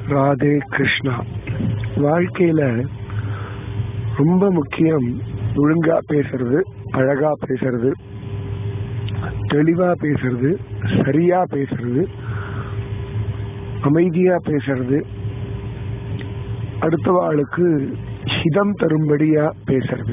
ராதே கிருஷ்ணா வாழ்க்கையில ரொம்ப முக்கியம் ஒழுங்கா பேசுறது அழகா பேசுறது தெளிவா பேசுறது சரியா பேசுறது அமைதியா பேசுறது அடுத்தவாளுக்கு ஹிதம் தரும்படியா பேசுறது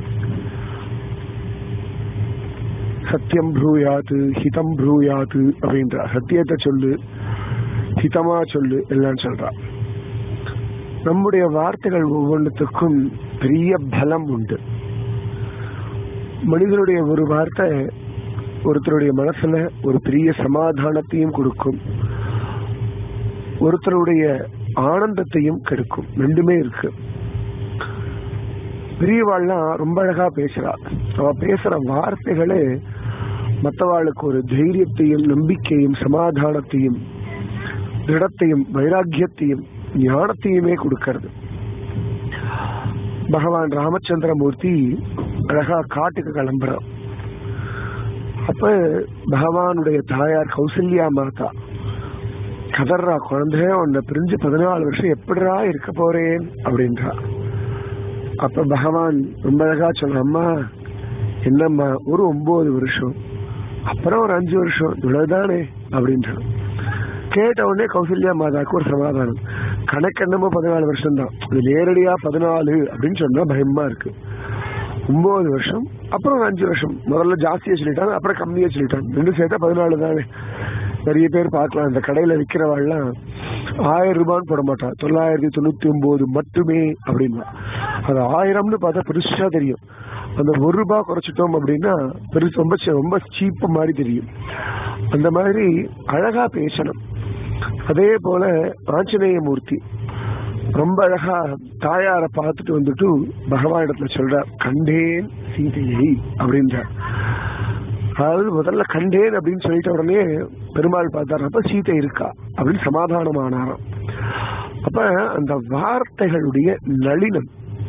சத்தியம் ப்ரூயாது ஹிதம் ப்ரூயாது அப்படின்ற சத்தியத்தை சொல்லு ஹிதமா சொல்லு எல்லாம் சொல்றா நம்முடைய வார்த்தைகள் ஒவ்வொன்றுத்துக்கும் பெரிய பலம் உண்டு மனிதனுடைய ஒரு வார்த்தை ஒருத்தருடைய மனசுல ஒரு பெரிய சமாதானத்தையும் கொடுக்கும் ஒருத்தருடைய ஆனந்தத்தையும் கெடுக்கும் ரெண்டுமே இருக்கு பெரியவாள்லாம் ரொம்ப அழகா பேசுறா அவ பேசுற வார்த்தைகளே மற்றவாளுக்கு ஒரு தைரியத்தையும் நம்பிக்கையும் சமாதானத்தையும் திடத்தையும் வைராக்கியத்தையும் ஞானத்தையுமே கொடுக்கிறது பகவான் ராமச்சந்திரமூர்த்தி அழகா காட்டுக்கு கிளம்புறான் அப்ப பகவானுடைய தாயார் கௌசல்யா மாதா கதர்றா குழந்தைய உன்னை பிரிஞ்சு பதினாலு வருஷம் எப்படிரா இருக்க போறேன் அப்படின்றா அப்ப பகவான் ரொம்ப அழகா சொல்ற அம்மா என்னம்மா ஒரு ஒன்பது வருஷம் அப்புறம் ஒரு அஞ்சு வருஷம் இவ்வளவுதானே அப்படின்றான் கேட்ட உடனே கௌசல்யா மாதாக்கு ஒரு சமாதானம் கணக்கு என்னமோ பதினாலு வருஷம் தான் இது நேரடியா பதினாலு அப்படின்னு சொன்னா பயமா இருக்கு ஒன்பது வருஷம் அப்புறம் ஒரு அஞ்சு வருஷம் முதல்ல ஜாஸ்தியா சொல்லிட்டான் அப்புறம் கம்மியா சொல்லிட்டான் ரெண்டு சேர்த்தா பதினாலு தானே நிறைய பேர் பார்க்கலாம் இந்த கடையில விற்கிறவாள்லாம் ஆயிரம் ரூபான்னு போட மாட்டான் தொள்ளாயிரத்தி தொண்ணூத்தி ஒன்பது மட்டுமே அப்படின்னா அது ஆயிரம்னு பார்த்தா பெருசா தெரியும் அந்த ஒரு ரூபாய் குறைச்சிட்டோம் அப்படின்னா பெருசு ரொம்ப ரொம்ப சீப்பு மாதிரி தெரியும் அந்த மாதிரி அழகா பேசணும் அதே போல ஆஞ்சநேய மூர்த்தி ரொம்ப அழகா தாயார பார்த்துட்டு வந்துட்டு பகவான் இடத்துல சொல்றார் கண்டேன் சீதையை அப்படின்றார் அதாவது முதல்ல கண்டேன் அப்படின்னு சொல்லிட்ட உடனே பெருமாள் பார்த்தார் அப்ப சீதை இருக்கா அப்படின்னு சமாதானமானாராம் அப்ப அந்த வார்த்தைகளுடைய நளினம்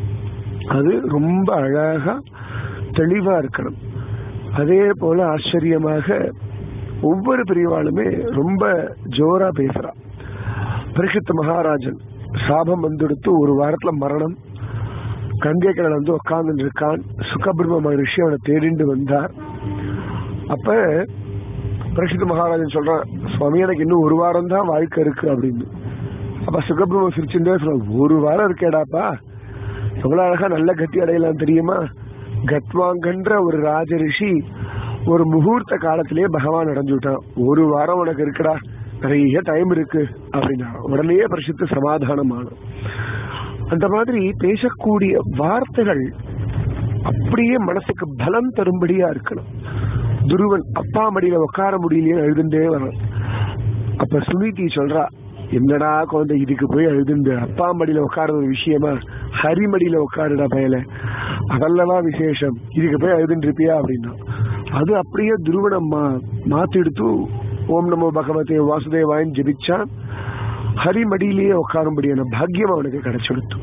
அது ரொம்ப அழகா தெளிவா இருக்கணும் அதே போல ஆச்சரியமாக ஒவ்வொரு பிரிவாளுமே ரொம்ப ஜோரா பேசுறா பரிசுத்த மகாராஜன் சாபம் வந்துடுத்து ஒரு வாரத்துல மரணம் கங்கை கடல் வந்து உட்கார்ந்து இருக்கான் சுகபிரம மகரிஷி அவனை தேடிண்டு வந்தார் அப்ப பரிசுத்த மகாராஜன் சொல்றான் சுவாமி எனக்கு இன்னும் ஒரு வாரம் தான் வாழ்க்கை இருக்கு அப்படின்னு அப்ப சுகபிரம சிரிச்சுட்டே சொல்ற ஒரு வாரம் இருக்கேடாப்பா எவ்வளவு அழகா நல்ல கத்தி அடையலாம் தெரியுமா கத்வாங்கன்ற ஒரு ராஜரிஷி ஒரு முகூர்த்த காலத்திலேயே பகவான் அடைஞ்சு விட்டான் ஒரு வாரம் உனக்கு இருக்குடா நிறைய டைம் இருக்கு அப்படின்னா உடனே பரிசுத்த சமாதானமான அந்த மாதிரி பேசக்கூடிய வார்த்தைகள் அப்படியே மனசுக்கு பலம் தரும்படியா இருக்கணும் துருவன் அப்பா மடியில உட்கார முடியலையே அழுதுண்டே வரும் அப்ப சுனிதி சொல்றா என்னடா குழந்தை இதுக்கு போய் அழுதுண்டு அப்பா மடியில உட்கார ஒரு விஷயமா ஹரி மடியில உட்காருடா பயல அதல்லவா விசேஷம் இதுக்கு போய் அழுதுன்னு இருப்பியா அப்படின்னா அது அப்படியே துருவனம்மா மாத்திடுத்து ஓம் நமோ பகவதே வாசுதேவாயின் ஜபிச்சான் ஹரி மடியிலேயே உட்காரும்படியான பாக்கியம் அவனுக்கு கிடைச்செடுத்து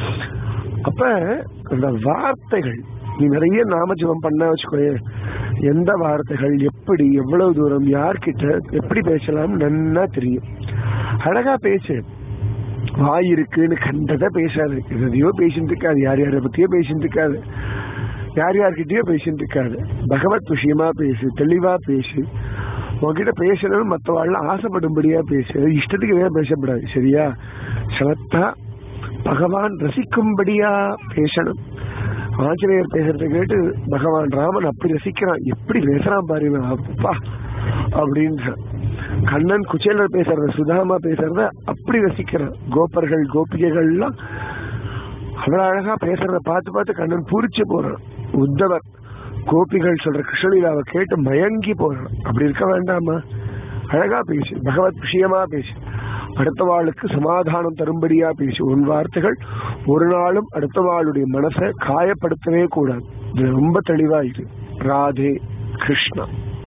அப்ப அந்த வார்த்தைகள் நீ நிறைய நாமஜபம் பண்ண வச்சுக்கோயே எந்த வார்த்தைகள் எப்படி எவ்வளவு தூரம் யார்கிட்ட எப்படி பேசலாம் நன்னா தெரியும் அழகா பேசு வாய் இருக்குன்னு கண்டதை பேசாது எதையோ பேசிட்டு இருக்காது யார் யாரை பத்தியோ பேசிட்டு இருக்காது யார் யார்கிட்டயோ பேசிட்டு இருக்காது பகவத் விஷயமா பேசு தெளிவா பேசு உங்ககிட்ட பேசணும் மற்றவாழ்ல ஆசைப்படும்படியா பேசு இஷ்டத்துக்கு எதாவது பேசப்படாது சரியா சமத்தா பகவான் ரசிக்கும்படியா பேசணும் ஆஞ்சநேயர் பேசுறத கேட்டு பகவான் ராமன் அப்படி ரசிக்கிறான் எப்படி பேசுறான் பாருங்க அப்பா அப்படின்ற கண்ணன் குச்சேலர் பேசுறத சுதாமா பேசுறத அப்படி ரசிக்கிறான் கோபர்கள் கோபிகைகள்லாம் அவ்வளவு அழகா பேசுறத பார்த்து பார்த்து கண்ணன் பூரிச்சு போறான் உத்தவர் கோபிகள் சொல்ற கிருஷ்ணலீலாவை கேட்டு மயங்கி போறான் அப்படி இருக்க வேண்டாமா அழகா பேசு பகவத் விஷயமா பேசு அடுத்த வாளுக்கு சமாதானம் தரும்படியா பேசு உன் வார்த்தைகள் ஒரு நாளும் அடுத்த வாளுடைய மனசை காயப்படுத்தவே கூடாது இது ரொம்ப தெளிவா இரு ராதே கிருஷ்ணா